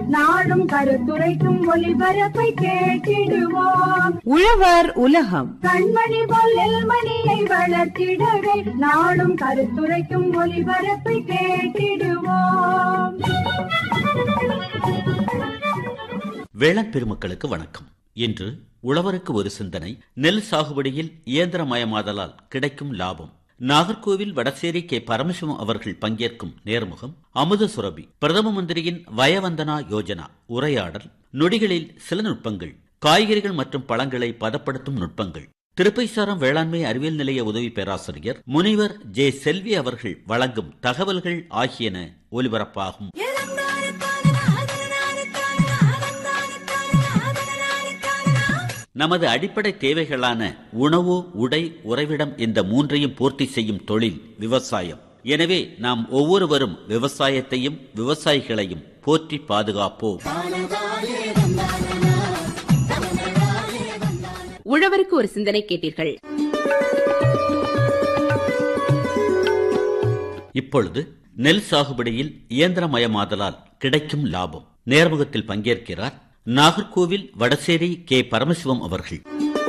நாடும் கருத்துரைக்கும் ஒளிபரப்பை கேட்டிடுவோம் உழவர் உலகம் கண்மணி பொல்லில் மணியை வளர்த்திடவே நாடும் கருத்துரைக்கும் ஒளிபரப்பை கேட்டிடுவோம் வேளாண் பெருமக்களுக்கு வணக்கம் இன்று உழவருக்கு ஒரு சிந்தனை நெல் சாகுபடியில் இயந்திரமயமாதலால் கிடைக்கும் லாபம் நாகர்கோவில் வடசேரி கே பரமசிவம் அவர்கள் பங்கேற்கும் நேர்முகம் அமுத சுரபி பிரதம மந்திரியின் வயவந்தனா யோஜனா உரையாடல் நொடிகளில் சில நுட்பங்கள் காய்கறிகள் மற்றும் பழங்களை பதப்படுத்தும் நுட்பங்கள் திருப்பைசாரம் வேளாண்மை அறிவியல் நிலைய உதவி பேராசிரியர் முனைவர் ஜே செல்வி அவர்கள் வழங்கும் தகவல்கள் ஆகியன ஒலிபரப்பாகும் நமது அடிப்படை தேவைகளான உணவு உடை உறைவிடம் இந்த மூன்றையும் பூர்த்தி செய்யும் தொழில் விவசாயம் எனவே நாம் ஒவ்வொருவரும் விவசாயத்தையும் விவசாயிகளையும் போற்றி பாதுகாப்போம் உழவருக்கு ஒரு சிந்தனை கேட்டீர்கள் இப்பொழுது நெல் சாகுபடியில் இயந்திரமயமாதலால் கிடைக்கும் லாபம் நேர்முகத்தில் பங்கேற்கிறார் நாகர்கோவில் வடசேரி கே பரமசிவம் அவர்கள்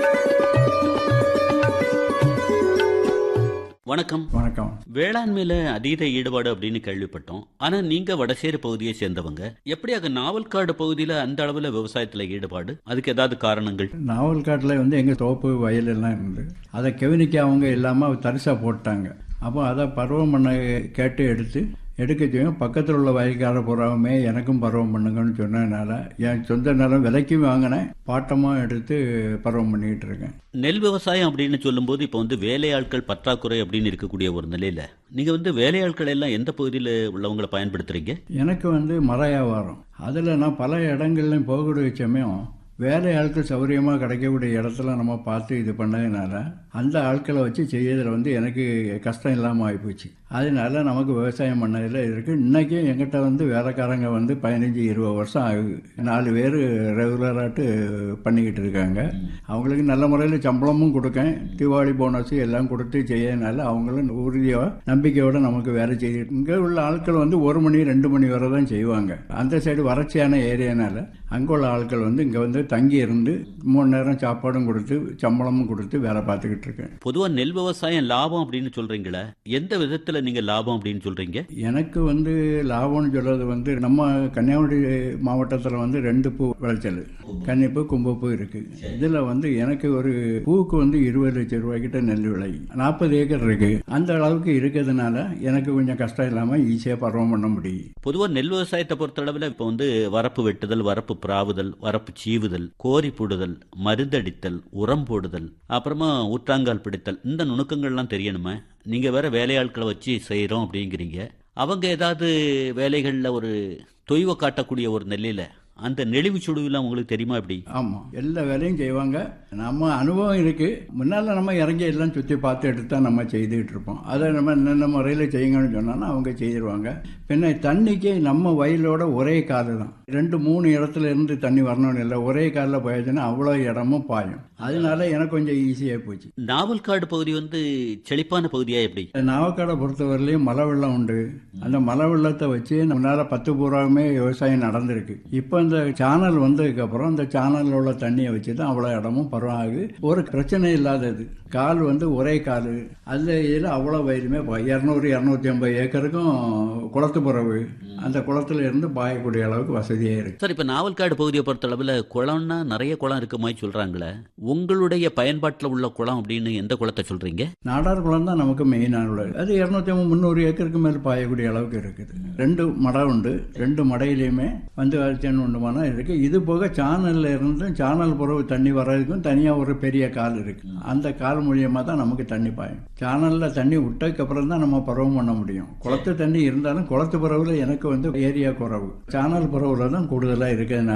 வணக்கம் வணக்கம் வேளாண்மையில அதீத ஈடுபாடு அப்படின்னு கேள்விப்பட்டோம் ஆனா நீங்க வடசேரி பகுதியை சேர்ந்தவங்க எப்படி அங்க நாவல்காடு பகுதியில அந்த அளவுல விவசாயத்துல ஈடுபாடு அதுக்கு ஏதாவது காரணங்கள் நாவல் காட்டில் வந்து எங்கள் தோப்பு வயல் எல்லாம் இருந்து அதை கவனிக்க அவங்க இல்லாமல் தரிசாக போட்டாங்க அப்போ அதை பருவம் பண்ண கேட்டு எடுத்து எடுக்க செய்யும் பக்கத்தில் உள்ள வயல்கார பூராவுமே எனக்கும் பருவம் பண்ணுங்கன்னு சொன்னதுனால என் சொந்த நிலம் விலைக்கும் வாங்கினேன் பாட்டமாக எடுத்து பருவம் பண்ணிக்கிட்டு இருக்கேன் நெல் விவசாயம் அப்படின்னு சொல்லும்போது இப்போ வந்து வேலையாட்கள் பற்றாக்குறை அப்படின்னு இருக்கக்கூடிய ஒரு நிலையில நீங்க வந்து வேலையாட்கள் எல்லாம் எந்த பகுதியில் உள்ளவங்களை பயன்படுத்துறீங்க எனக்கு வந்து மர வியாபாரம் அதில் நான் பல இடங்கள்லையும் போகக்கூடிய சமயம் வேலை ஆட்கள் சௌகரியமாக கிடைக்கக்கூடிய இடத்துல நம்ம பார்த்து இது பண்ணதுனால அந்த ஆட்களை வச்சு செய்யறதுல வந்து எனக்கு கஷ்டம் இல்லாமல் ஆகிப்போச்சு அதனால நமக்கு விவசாயம் பண்ணதில் இருக்குது இன்றைக்கும் எங்கிட்ட வந்து வேலைக்காரங்க வந்து பதினஞ்சு இருபது வருஷம் ஆகுது நாலு பேர் ரெகுலராட்டு பண்ணிக்கிட்டு இருக்காங்க அவங்களுக்கு நல்ல முறையில் சம்பளமும் கொடுக்கேன் தீபாவளி போனஸ் எல்லாம் கொடுத்து செய்யறதுனால அவங்களும் உறுதியாக நம்பிக்கையோடு நமக்கு வேலை செய்து இங்கே உள்ள ஆட்கள் வந்து ஒரு மணி ரெண்டு மணி வரை தான் செய்வாங்க அந்த சைடு வறட்சியான ஏரியானால அங்கே உள்ள ஆட்கள் வந்து இங்கே வந்து தங்கி இருந்து மூணு நேரம் சாப்பாடும் கொடுத்து சம்பளமும் கொடுத்து வேலை பார்த்துக்கிட்டு இருக்கேன் பொதுவா நெல் விவசாயம் லாபம் அப்படின்னு சொல்றீங்களே எந்த விதத்துல நீங்க லாபம் அப்படின்னு சொல்றீங்க எனக்கு வந்து லாபம்னு சொல்றது வந்து நம்ம கன்னியாகுமரி மாவட்டத்தில் வந்து ரெண்டு பூ விளைச்சல் கன்னிப்பூ கும்பப்பூ இருக்கு இதில் வந்து எனக்கு ஒரு பூவுக்கு வந்து இருபது லட்சம் ரூபாய்க்கிட்ட நெல் விளை நாற்பது ஏக்கர் இருக்கு அந்த அளவுக்கு இருக்கிறதுனால எனக்கு கொஞ்சம் கஷ்டம் இல்லாமல் ஈஸியாக பருவம் பண்ண முடியும் பொதுவா நெல் விவசாயத்தை பொறுத்தளவுல இப்போ வந்து வரப்பு வெட்டுதல் வரப்பு பிராவுதல் வரப்பு சீவுதல் கோரி போடுதல் மருந்தடித்தல் உரம் போடுதல் அப்புறமா ஊற்றாங்கால் பிடித்தல் இந்த நுணுக்கங்கள்லாம் தெரியணுமே நீங்க வேற வேலையாட்களை வச்சு செய்றோம் அப்படிங்கிறீங்க அவங்க ஏதாவது வேலைகளில் ஒரு தொய்வை காட்டக்கூடிய ஒரு நெல்லில அந்த நெளிவு சுடுவெல்லாம் உங்களுக்கு தெரியுமா எப்படி ஆமாம் எல்லா வேலையும் செய்வாங்க நம்ம அனுபவம் இருக்கு முன்னால் நம்ம இறங்கி எல்லாம் சுற்றி பார்த்து எடுத்து தான் நம்ம செய்துகிட்டு இருப்போம் அதை நம்ம என்னென்ன முறையில் செய்யுங்கன்னு சொன்னோன்னா அவங்க செய்திருவாங்க பின்ன தண்ணிக்கு நம்ம வயலோட ஒரே காலு தான் ரெண்டு மூணு இடத்துல இருந்து தண்ணி வரணும்னு இல்லை ஒரே காலில் போயாச்சுன்னா அவ்வளோ இடமும் பாயும் அதனால எனக்கு கொஞ்சம் ஈஸியாக போச்சு நாவல்காடு பகுதி வந்து செழிப்பான பகுதியா எப்படி நாவக்காடை பொறுத்தவரையிலையும் மழை வெள்ளம் உண்டு அந்த மழை வெள்ளத்தை வச்சு நம்மளால பத்து பூராவுமே விவசாயம் நடந்திருக்கு இப்போ இந்த சேனல் வந்ததுக்கு அப்புறம் இந்த சேனல்ல உள்ள தண்ணியை வச்சு தான் அவ்வளோ இடமும் பருவம் ஆகுது ஒரு பிரச்சனை இல்லாதது கால் வந்து ஒரே கால் அந்த இதில் அவ்வளோ வயலுமே இரநூறு இரநூத்தி ஐம்பது ஏக்கருக்கும் குளத்து புறவு அந்த குளத்துல இருந்து பாயக்கூடிய அளவுக்கு வசதியாக இருக்கு சார் இப்ப நாவல்காடு பகுதியை பொறுத்தளவுல குளம்னா நிறைய குளம் இருக்க மாதிரி சொல்றாங்களே உங்களுடைய பயன்பாட்டில் உள்ள குளம் அப்படின்னு எந்த குளத்தை சொல்றீங்க நாடார் குளம் தான் நமக்கு மெயினான உள்ளது அது இரநூத்தி ஐம்பது முந்நூறு ஏக்கருக்கு மேல் பாயக்கூடிய அளவுக்கு இருக்குது ரெண்டு மடை உண்டு ரெண்டு மடையிலையுமே வந்து அரிச்சன் உண்டுமானா இருக்கு இது போக சேனல்ல இருந்து சேனல் புறவு தண்ணி வர்றதுக்கும் தனியாக ஒரு பெரிய கால் இருக்கு அந்த கால் மூலியமாக தான் நமக்கு தண்ணி பாயும் சேனலில் தண்ணி விட்டதுக்கு அப்புறம் தான் நம்ம பருவம் பண்ண முடியும் குளத்து தண்ணி இருந்தாலும் குளத்து புறவில் எனக்கு வந்து ஏரியா குறவு சேனல் புறவில் தான் கூடுதலாக இருக்குது